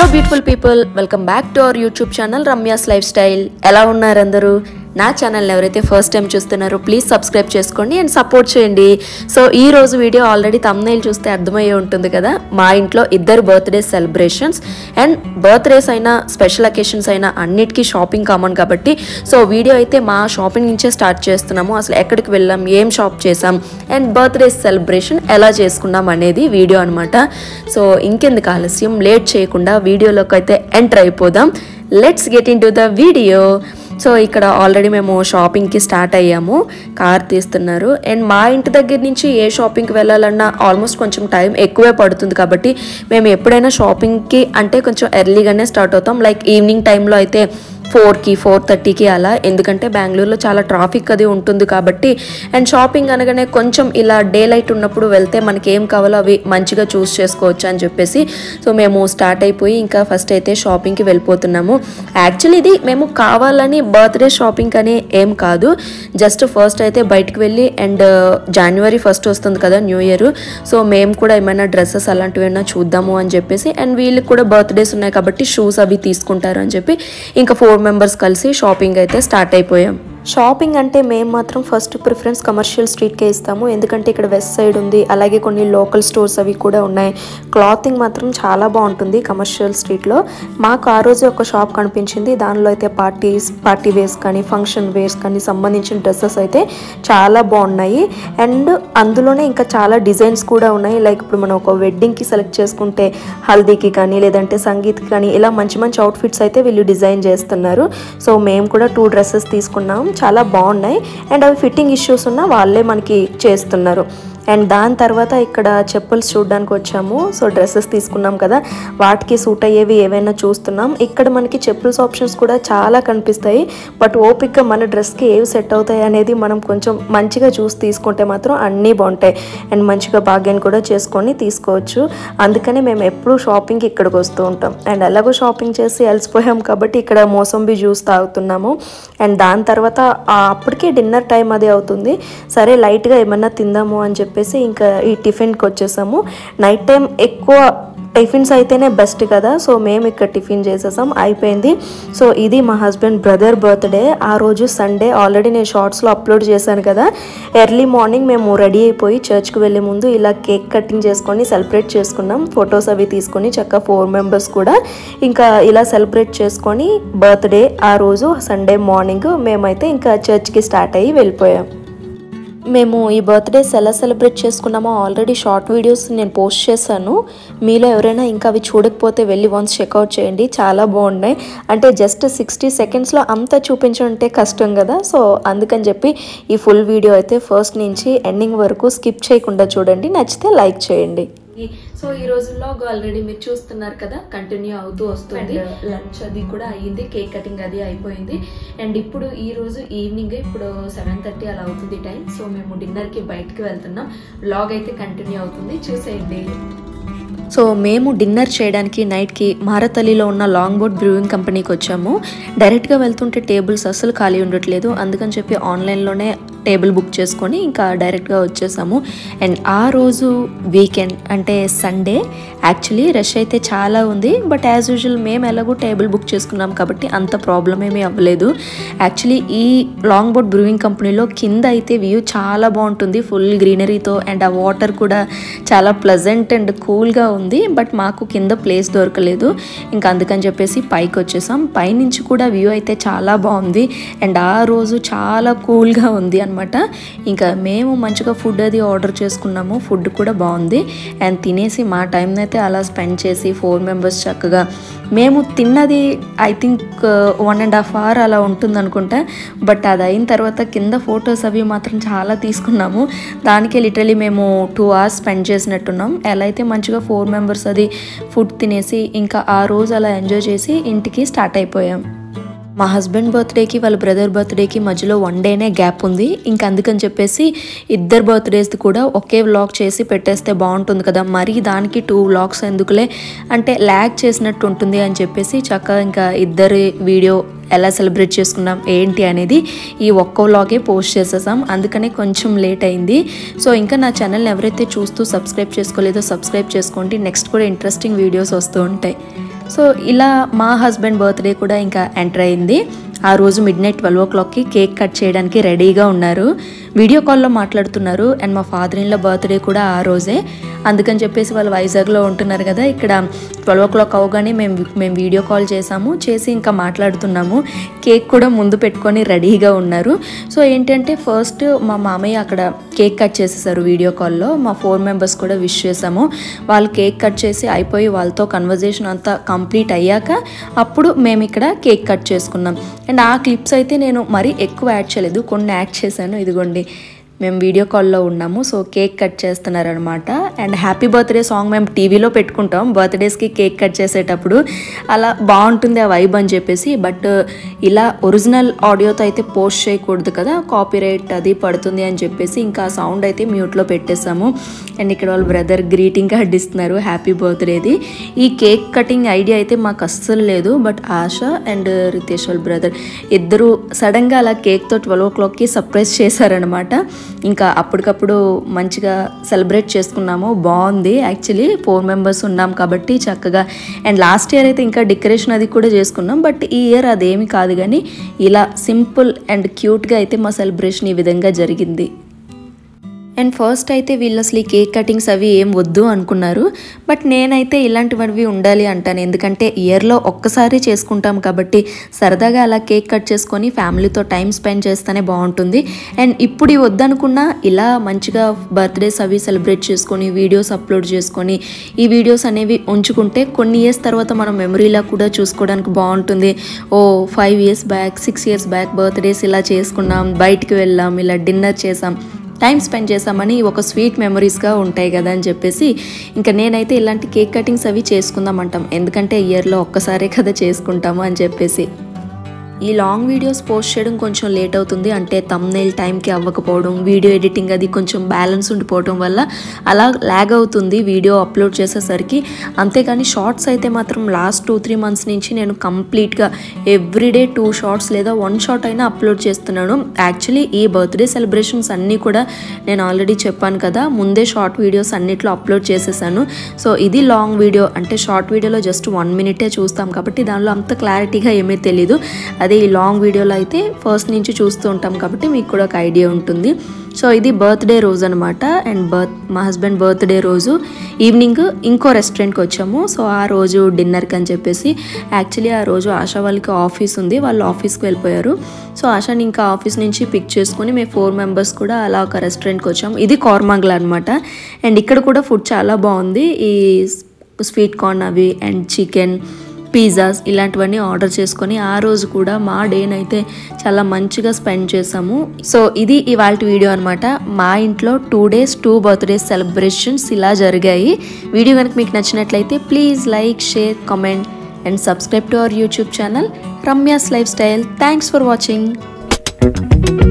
beautiful people welcome back to our YouTube channel Ramya's lifestyle ఎలా ఉన్నారు అందరూ నా ఛానల్ ఎవరైతే ఫస్ట్ టైం చూస్తున్నారో ప్లీజ్ సబ్స్క్రైబ్ చేసుకోండి అండ్ సపోర్ట్ చేయండి సో ఈ రోజు వీడియో ఆల్రెడీ తమ్నైల్ చూస్తే అర్థమయ్యే ఉంటుంది కదా మా ఇంట్లో ఇద్దరు బర్త్డే సెలబ్రేషన్స్ అండ్ బర్త్డేస్ అయినా స్పెషల్ అకేషన్స్ అయినా అన్నిటికీ షాపింగ్ కామన్ కాబట్టి సో వీడియో అయితే మా షాపింగ్ నుంచే స్టార్ట్ చేస్తున్నాము అసలు ఎక్కడికి వెళ్ళాం ఏం షాప్ చేసాం అండ్ బర్త్డే సెలబ్రేషన్ ఎలా చేసుకున్నాం అనేది వీడియో అనమాట సో ఇంకెందుకు ఆలస్యం లేట్ చేయకుండా వీడియోలోకి అయితే ఎంటర్ అయిపోదాం let's get into the video so ఇక్కడ ఆల్రెడీ మేము షాపింగ్కి స్టార్ట్ అయ్యాము కార్ తీస్తున్నారు అండ్ మా ఇంటి దగ్గర నుంచి ఏ షాపింగ్కి వెళ్ళాలన్నా ఆల్మోస్ట్ కొంచెం టైం ఎక్కువే పడుతుంది కాబట్టి మేము ఎప్పుడైనా షాపింగ్కి అంటే కొంచెం ఎర్లీగానే స్టార్ట్ అవుతాం లైక్ ఈవినింగ్ టైంలో అయితే ఫోర్కి ఫోర్ థర్టీకి అలా ఎందుకంటే బెంగళూరులో చాలా ట్రాఫిక్ అది ఉంటుంది కాబట్టి అండ్ షాపింగ్ అనగానే కొంచెం ఇలా డే లైట్ ఉన్నప్పుడు వెళ్తే మనకి ఏం కావాలో అవి మంచిగా చూస్ చేసుకోవచ్చు అని చెప్పేసి సో మేము స్టార్ట్ అయిపోయి ఇంకా ఫస్ట్ అయితే షాపింగ్కి వెళ్ళిపోతున్నాము యాక్చువల్లీ ఇది మేము కావాలని బర్త్డే షాపింగ్ అని ఏం కాదు జస్ట్ ఫస్ట్ అయితే బయటకు వెళ్ళి అండ్ జనవరి ఫస్ట్ వస్తుంది కదా న్యూ ఇయర్ సో మేము కూడా ఏమైనా డ్రెస్సెస్ అలాంటివి ఏమైనా చూద్దాము అని చెప్పేసి అండ్ వీళ్ళకి కూడా బర్త్డేస్ ఉన్నాయి కాబట్టి షూస్ అవి తీసుకుంటారు అని చెప్పి ఇంకా ఫోర్ మెంబర్స్ కలిసి షాపింగ్ అయితే స్టార్ట్ అయిపోయాం షాపింగ్ అంటే మేము మాత్రం ఫస్ట్ ప్రిఫరెన్స్ కమర్షియల్ స్ట్రీట్కే ఇస్తాము ఎందుకంటే ఇక్కడ వెస్ట్ సైడ్ ఉంది అలాగే కొన్ని లోకల్ స్టోర్స్ అవి కూడా ఉన్నాయి క్లాతింగ్ మాత్రం చాలా బాగుంటుంది కమర్షియల్ స్ట్రీట్లో మాకు ఆ రోజు ఒక షాప్ కనిపించింది దానిలో అయితే పార్టీస్ పార్టీ వేర్స్ కానీ ఫంక్షన్ వేర్స్ కానీ సంబంధించిన డ్రెస్సెస్ అయితే చాలా బాగున్నాయి అండ్ అందులోనే ఇంకా చాలా డిజైన్స్ కూడా ఉన్నాయి లైక్ ఇప్పుడు మనం ఒక వెడ్డింగ్కి సెలెక్ట్ చేసుకుంటే హల్దీకి కానీ లేదంటే సంగీత్కి కానీ ఇలా మంచి మంచి అవుట్ఫిట్స్ అయితే వీళ్ళు డిజైన్ చేస్తున్నారు సో మేము కూడా టూ డ్రెస్సెస్ తీసుకున్నాం చాలా బాగున్నాయి అండ్ అవి ఫిట్టింగ్ ఇష్యూస్ ఉన్నా వాళ్ళే మనకి చేస్తున్నారు అండ్ దాని తర్వాత ఇక్కడ చెప్పుల్స్ చూడడానికి వచ్చాము సో డ్రెస్సెస్ తీసుకున్నాం కదా వాటికి సూట్ అయ్యేవి ఏవైనా చూస్తున్నాం ఇక్కడ మనకి చెప్పుల్స్ ఆప్షన్స్ కూడా చాలా కనిపిస్తాయి బట్ ఓపిక్గా మన డ్రెస్కి ఏవి సెట్ అవుతాయి అనేది మనం కొంచెం మంచిగా చూసి తీసుకుంటే మాత్రం అన్నీ బాగుంటాయి అండ్ మంచిగా బార్గెన్ కూడా చేసుకొని తీసుకోవచ్చు అందుకని మేము ఎప్పుడూ షాపింగ్కి ఇక్కడికి వస్తూ ఉంటాం అండ్ ఎలాగో షాపింగ్ చేసి అలసిపోయాం కాబట్టి ఇక్కడ మోసంబి జ్యూస్ తాగుతున్నాము అండ్ దాని తర్వాత ఆ అప్పటికే డిన్నర్ టైం అది అవుతుంది సరే లైట్గా ఏమన్నా తిందాము అని చెప్పేసి ఇంకా ఈ టిఫిన్కి వచ్చేసాము నైట్ టైం ఎక్కువ టిఫిన్స్ అయితేనే బెస్ట్ కదా సో మేము ఇక్కడ టిఫిన్ చేసేసాం అయిపోయింది సో ఇది మా హస్బెండ్ బ్రదర్ బర్త్డే ఆ రోజు సండే ఆల్రెడీ నేను షార్ట్స్లో అప్లోడ్ చేశాను కదా ఎర్లీ మార్నింగ్ మేము రెడీ అయిపోయి చర్చ్కి వెళ్ళే ముందు ఇలా కేక్ కటింగ్ చేసుకొని సెలబ్రేట్ చేసుకున్నాం ఫొటోస్ అవి తీసుకొని చక్కగా ఫోర్ మెంబర్స్ కూడా ఇంకా ఇలా సెలబ్రేట్ చేసుకొని బర్త్డే ఆ రోజు సండే మార్నింగ్ మేమైతే ఇంకా చర్చ్కి స్టార్ట్ అయ్యి వెళ్ళిపోయాం మేము ఈ బర్త్డేస్ ఎలా సెలబ్రేట్ చేసుకున్నామో ఆల్రెడీ షార్ట్ వీడియోస్ నేను పోస్ట్ చేశాను మీలో ఎవరైనా ఇంకా అవి చూడకపోతే వెళ్ళి వన్స్ చెక్అవుట్ చేయండి చాలా బాగున్నాయి అంటే జస్ట్ సిక్స్టీ సెకండ్స్లో అంతా చూపించడంటే కష్టం కదా సో అందుకని చెప్పి ఈ ఫుల్ వీడియో అయితే ఫస్ట్ నుంచి ఎండింగ్ వరకు స్కిప్ చేయకుండా చూడండి నచ్చితే లైక్ చేయండి సో ఈ రోజుల్లో ఆల్రెడీ మీరు చూస్తున్నారు కదా కంటిన్యూ అవుతూ వస్తుంది లంచ్ అది కూడా అయ్యింది కేక్ కటింగ్ అది అయిపోయింది అండ్ ఇప్పుడు ఈ రోజు ఈవినింగ్ ఇప్పుడు సెవెన్ థర్టీ అలా అవుతుంది టైం సో మేము డిన్నర్ కి బయటకు వెళ్తున్నాం వ్లాగ్ అయితే కంటిన్యూ అవుతుంది చూసేయండి సో మేము డిన్నర్ చేయడానికి నైట్కి మారతల్లిలో ఉన్న లాంగ్ బోర్డ్ బ్రూయింగ్ కంపెనీకి వచ్చాము డైరెక్ట్గా వెళ్తుంటే టేబుల్స్ అస్సలు ఖాళీ ఉండట్లేదు అందుకని చెప్పి ఆన్లైన్లోనే టేబుల్ బుక్ చేసుకొని ఇంకా డైరెక్ట్గా వచ్చేసాము అండ్ ఆ రోజు వీకెండ్ అంటే సండే యాక్చువల్లీ రష్ అయితే చాలా ఉంది బట్ యాజ్ యూజువల్ మేము ఎలాగో టేబుల్ బుక్ చేసుకున్నాం కాబట్టి అంత ప్రాబ్లం ఏమీ అవ్వలేదు యాక్చువల్లీ ఈ లాంగ్ బోర్డ్ బ్రూయింగ్ కంపెనీలో కింద అయితే వ్యూ చాలా బాగుంటుంది ఫుల్ గ్రీనరీతో అండ్ ఆ వాటర్ కూడా చాలా ప్లజెంట్ అండ్ కూల్గా ఉంది బట్ మాకు కింద ప్లేస్ దొరకలేదు ఇంకా అందుకని చెప్పేసి పైకి వచ్చేసాం పైనుంచి కూడా వ్యూ అయితే చాలా బాగుంది అండ్ ఆ రోజు చాలా కూల్గా ఉంది అనమాట ఇంకా మేము మంచిగా ఫుడ్ అది ఆర్డర్ చేసుకున్నాము ఫుడ్ కూడా బాగుంది అండ్ తినేసి మా టైం అయితే అలా స్పెండ్ చేసి ఫోర్ మెంబర్స్ చక్కగా మేము తిన్నది I think one and half hour అలా ఉంటుంది అనుకుంటా బట్ అది అయిన తర్వాత కింద ఫొటోస్ అవి మాత్రం చాలా తీసుకున్నాము దానికే లిటరలీ మేము టూ అవర్స్ స్పెండ్ చేసినట్టున్నాం ఎలా అయితే మంచిగా ఫోర్ మెంబర్స్ అది ఫుడ్ తినేసి ఇంకా ఆ రోజు అలా ఎంజాయ్ చేసి ఇంటికి స్టార్ట్ అయిపోయాం మా హస్బెండ్ బర్త్డేకి వాళ్ళ బ్రదర్ బర్త్డేకి మధ్యలో వన్ డేనే గ్యాప్ ఉంది ఇంకా అందుకని చెప్పేసి ఇద్దరు బర్త్డేస్ది కూడా ఒకే వ్లాగ్ చేసి పెట్టేస్తే బాగుంటుంది కదా మరి దానికి టూ వ్లాగ్స్ ఎందుకులే అంటే ల్యాగ్ చేసినట్టు ఉంటుంది అని చెప్పేసి చక్కగా ఇంకా ఇద్దరి వీడియో ఎలా సెలబ్రేట్ చేసుకున్నాం ఏంటి అనేది ఈ ఒక్క వ్లాగే పోస్ట్ చేసేసాం అందుకనే కొంచెం లేట్ అయింది సో ఇంకా నా ఛానల్ ఎవరైతే చూస్తూ సబ్స్క్రైబ్ చేసుకోలేదో సబ్స్క్రైబ్ చేసుకోండి నెక్స్ట్ కూడా ఇంట్రెస్టింగ్ వీడియోస్ వస్తూ ఉంటాయి సో ఇలా మా హస్బెండ్ బర్త్డే కూడా ఇంకా ఎంటర్ అయింది ఆ రోజు మిడ్ నైట్ ట్వెల్వ్ ఓ క్లాక్కి కేక్ కట్ చేయడానికి రెడీగా ఉన్నారు వీడియో కాల్లో మాట్లాడుతున్నారు అండ్ మా ఫాదర్ ఇన్ల బర్త్డే కూడా ఆ రోజే అందుకని చెప్పేసి వాళ్ళు వైజాగ్లో ఉంటున్నారు కదా ఇక్కడ ట్వెల్వ్ ఓ క్లాక్ అవగానే మేము మేము వీడియో కాల్ చేసాము చేసి ఇంకా మాట్లాడుతున్నాము కేక్ కూడా ముందు పెట్టుకొని రెడీగా ఉన్నారు సో ఏంటంటే ఫస్ట్ మా మామయ్య అక్కడ కేక్ కట్ చేసేసారు వీడియో కాల్లో మా ఫోర్ మెంబర్స్ కూడా విష్ చేసాము వాళ్ళు కేక్ కట్ చేసి అయిపోయి వాళ్ళతో కన్వర్జేషన్ అంతా కంప్లీట్ అయ్యాక అప్పుడు మేము ఇక్కడ కేక్ కట్ చేసుకున్నాం అండ్ ఆ క్లిప్స్ అయితే నేను మరీ ఎక్కువ యాడ్ చేయలేదు కొన్ని యాడ్ చేశాను ఇదిగోండి మేము వీడియో కాల్లో ఉన్నాము సో కేక్ కట్ చేస్తున్నారనమాట అండ్ హ్యాపీ బర్త్డే సాంగ్ మేము టీవీలో పెట్టుకుంటాం బర్త్డేస్కి కేక్ కట్ చేసేటప్పుడు అలా బాగుంటుంది ఆ వైబ్ అని చెప్పేసి బట్ ఇలా ఒరిజినల్ ఆడియోతో అయితే పోస్ట్ చేయకూడదు కదా కాపీరైట్ అది పడుతుంది అని చెప్పేసి ఇంకా ఆ సౌండ్ అయితే మ్యూట్లో పెట్టేసాము అండ్ ఇక్కడ వాళ్ళ బ్రదర్ గ్రీటింగ్ కార్డ్ ఇస్తున్నారు హ్యాపీ బర్త్డేది ఈ కేక్ కటింగ్ ఐడియా అయితే మాకు అస్సలు లేదు బట్ ఆశ అండ్ రితేష్ వాళ్ళ బ్రదర్ ఇద్దరు సడన్గా అలా కేక్తో ట్వెల్వ్ ఓ క్లాక్కి సర్ప్రైజ్ చేశారనమాట ఇంకా అప్పటికప్పుడు మంచిగా సెలబ్రేట్ చేసుకున్నాము బాగుంది యాక్చువల్లీ ఫోర్ మెంబర్స్ ఉన్నాం కాబట్టి చక్కగా అండ్ లాస్ట్ ఇయర్ అయితే ఇంకా డెకరేషన్ అది కూడా చేసుకున్నాం బట్ ఈ ఇయర్ అదేమి కాదు కానీ ఇలా సింపుల్ అండ్ క్యూట్గా అయితే మా సెలబ్రేషన్ ఈ విధంగా జరిగింది అండ్ ఫస్ట్ అయితే వీళ్ళు అసలు ఈ కేక్ కటింగ్స్ అవి ఏం వద్దు అనుకున్నారు బట్ నేనైతే ఇలాంటివి ఉండాలి అంటాను ఎందుకంటే ఇయర్లో ఒక్కసారి చేసుకుంటాం కాబట్టి సరదాగా అలా కేక్ కట్ చేసుకొని ఫ్యామిలీతో టైం స్పెండ్ చేస్తేనే బాగుంటుంది అండ్ ఇప్పుడు ఇవి వద్దనుకున్నా ఇలా మంచిగా బర్త్డేస్ అవి సెలబ్రేట్ చేసుకొని వీడియోస్ అప్లోడ్ చేసుకొని ఈ వీడియోస్ అనేవి ఉంచుకుంటే కొన్ని ఇయర్స్ తర్వాత మనం మెమరీలా కూడా చూసుకోవడానికి బాగుంటుంది ఓ five years back six years back birthdays ఇలా చేసుకున్నాం బయటికి వెళ్ళాం ఇలా డిన్నర్ చేసాం టైం స్పెండ్ చేసామని ఒక స్వీట్ మెమరీస్గా ఉంటాయి కదా అని చెప్పేసి ఇంకా నేనైతే ఇలాంటి కేక్ కటింగ్స్ అవి చేసుకుందాం అంటాం ఎందుకంటే ఇయర్లో ఒక్కసారే కదా చేసుకుంటాము అని చెప్పేసి ఈ లాంగ్ వీడియోస్ పోస్ట్ చేయడం కొంచెం లేట్ అవుతుంది అంటే తమ్నైల్ టైంకి అవ్వకపోవడం వీడియో ఎడిటింగ్ అది కొంచెం బ్యాలెన్స్ ఉండిపోవడం వల్ల అలా ల్యాగ్ అవుతుంది వీడియో అప్లోడ్ చేసేసరికి అంతేకాని షార్ట్స్ అయితే మాత్రం లాస్ట్ టూ త్రీ మంత్స్ నుంచి నేను కంప్లీట్గా ఎవ్రీడే టూ షార్ట్స్ లేదా వన్ షార్ట్ అయినా అప్లోడ్ చేస్తున్నాను యాక్చువల్లీ ఈ బర్త్డే సెలబ్రేషన్స్ అన్నీ కూడా నేను ఆల్రెడీ చెప్పాను కదా ముందే షార్ట్ వీడియోస్ అన్నిట్లో అప్లోడ్ చేసేసాను సో ఇది లాంగ్ వీడియో అంటే షార్ట్ వీడియోలో జస్ట్ వన్ మినిటే చూస్తాం కాబట్టి దానిలో అంత క్లారిటీగా ఏమీ తెలీదు అదే ఈ లాంగ్ వీడియోలో అయితే ఫస్ట్ నుంచి చూస్తూ ఉంటాం కాబట్టి మీకు కూడా ఒక ఐడియా ఉంటుంది సో ఇది బర్త్డే రోజు అనమాట అండ్ బర్త్ మా హస్బెండ్ బర్త్డే రోజు ఈవినింగ్ ఇంకో రెస్టారెంట్కి వచ్చాము సో ఆ రోజు డిన్నర్కి అని చెప్పేసి యాక్చువల్లీ ఆ రోజు ఆశా వాళ్ళకి ఆఫీస్ ఉంది వాళ్ళు ఆఫీస్కి వెళ్ళిపోయారు సో ఆశాని ఇంకా ఆఫీస్ నుంచి పిక్ చేసుకుని మేము ఫోర్ మెంబర్స్ కూడా అలా ఒక రెస్టారెంట్కి వచ్చాము ఇది కార్మంగ్లా అనమాట అండ్ ఇక్కడ కూడా ఫుడ్ చాలా బాగుంది ఈ స్వీట్ కార్న్ అవి అండ్ చికెన్ పిజ్జాస్ ఇలాంటివన్నీ ఆర్డర్ చేసుకొని ఆ రోజు కూడా మా డేనైతే చాలా మంచిగా స్పెండ్ చేసాము సో ఇది ఇవాళ వీడియో అనమాట మా ఇంట్లో two days two birthdays celebrations ఇలా జరిగాయి వీడియో కనుక మీకు నచ్చినట్లయితే please like share comment and subscribe to our YouTube channel Ramya's lifestyle thanks for watching